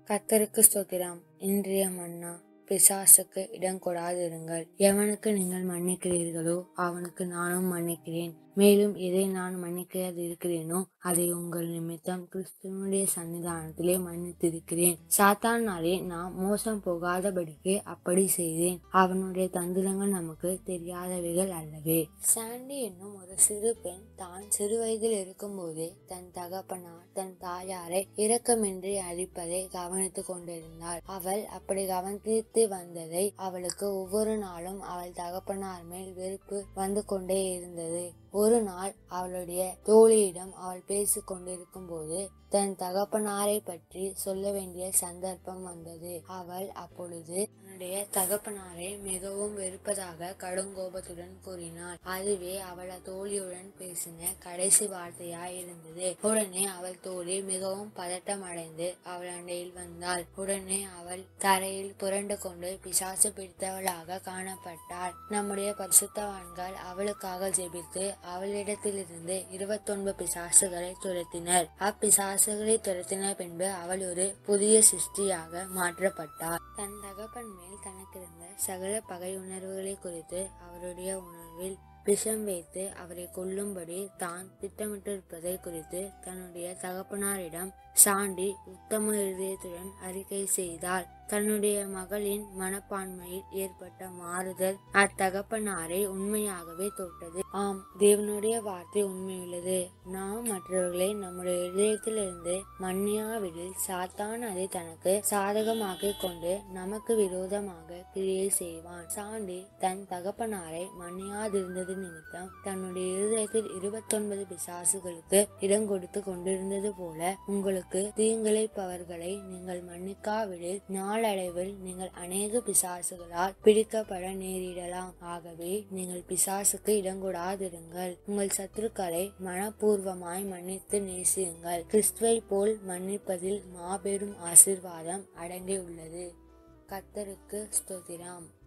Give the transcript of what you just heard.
கர்த்தருக்கு ஸ்தோத்திரம் இன்றைய மன்னா பிசாசுக்கு இடம் கொடாதிருங்கள் எவனுக்கு நீங்கள் மன்னிக்கிறீர்களோ அவனுக்கு நானும் மன்னிக்கிறேன் மேலும் எதை நான் மன்னிக்காதிருக்கிறேனோ அதை உங்கள் நிமித்தம் கிறிஸ்துவனுடைய சன்னிதானத்திலே மன்னித்திருக்கிறேன் சாத்தானாலே நாம் மோசம் போகாதபடிக்கு அப்படி செய்தேன் அவனுடைய தந்திரங்கள் நமக்கு தெரியாதவைகள் அல்லவே சாண்டி என்னும் ஒரு சிறு பெண் தான் சிறு வயதில் இருக்கும்போதே தன் தகப்பனார் தன் தாயாரை இரக்கமின்றி அழிப்பதை கவனித்துக் கொண்டிருந்தாள் அவள் அப்படி கவனித்து வந்ததை அவளுக்கு ஒவ்வொரு நாளும் அவள் தகப்பனார் மேல் வெறுப்பு வந்து கொண்டே இருந்தது ஒரு நாள் அவளுடைய தோழியிடம் அவள் பேசிக் கொண்டிருக்கும் போது தன் தகப்பனாரை பற்றி சொல்ல வேண்டிய சந்தர்ப்பம் வந்தது அவள் அப்பொழுது தன்னுடைய தகப்பனாரை மிகவும் வெறுப்பதாக கடுங்கோபத்துடன் கூறினாள் அதுவே அவள் தோழியுடன் பேசின கடைசி வார்த்தையாய் இருந்தது உடனே அவள் தோழி மிகவும் பதட்டம் அடைந்து அவள் அண்டையில் வந்தாள் உடனே அவள் தரையில் புரண்டு கொண்டு பிசாசு பிடித்தவளாக காணப்பட்டாள் நம்முடைய பரிசுத்தவான்கள் அவளுக்காக ஜெபித்து அவளிடத்திலிருந்து இருபத்தொன்பது பிசாசுகளை துரத்தினர் அப்பிசாசுகளை துரத்தின பின்பு அவள் ஒரு புதிய சிருஷ்டியாக மாற்றப்பட்டார் தன் தகப்பன் மேல் தனக்கிருந்த சகல பகை உணர்வுகளை குறித்து அவருடைய உணர்வில் விஷம் வைத்து அவரை கொல்லும்படி தான் திட்டமிட்டிருப்பதை குறித்து தன்னுடைய தகப்பனாரிடம் சாண்டி உத்தம இருதயத்துடன் அறிக்கை செய்தாள் தன்னுடைய மகளின் மனப்பான்மையில் ஏற்பட்ட மாறுதல் அத்தகப்பனாரை உண்மையாகவே தொட்டது ஆம் தேவனுடைய வார்த்தை உண்மையுள்ளது நாம் மற்றவர்களை நம்முடைய இதயத்திலிருந்து மன்னியாவிடில் சாத்தான் அதை தனக்கு சாதகமாக்கிக் கொண்டு நமக்கு விரோதமாக கிரியை செய்வான் சாண்டி தன் தகப்பனாரை மன்னியாதிருந்தது நிமித்தம் தன்னுடைய இருதயத்தில் இருபத்தொன்பது பிசாசுகளுக்கு இடம் கொடுத்து கொண்டிருந்தது போல உங்களுக்கு தீங்கிழைப்பவர்களை நீங்கள் மன்னிக்காவிடில் நாளடைவில் நீங்கள் அநேக பிசாசுகளால் பிடிக்கப்பட நேரிடலாம் ஆகவே நீங்கள் பிசாசுக்கு இடங்கொடாதிருங்கள் உங்கள் சத்துருக்களை மனப்பூர்வமாய் மன்னித்து நேசியுங்கள் கிறிஸ்துவை போல் மன்னிப்பதில் மாபெரும் ஆசிர்வாதம் அடங்கியுள்ளது கத்தருக்கு ஸ்தோத்திரம்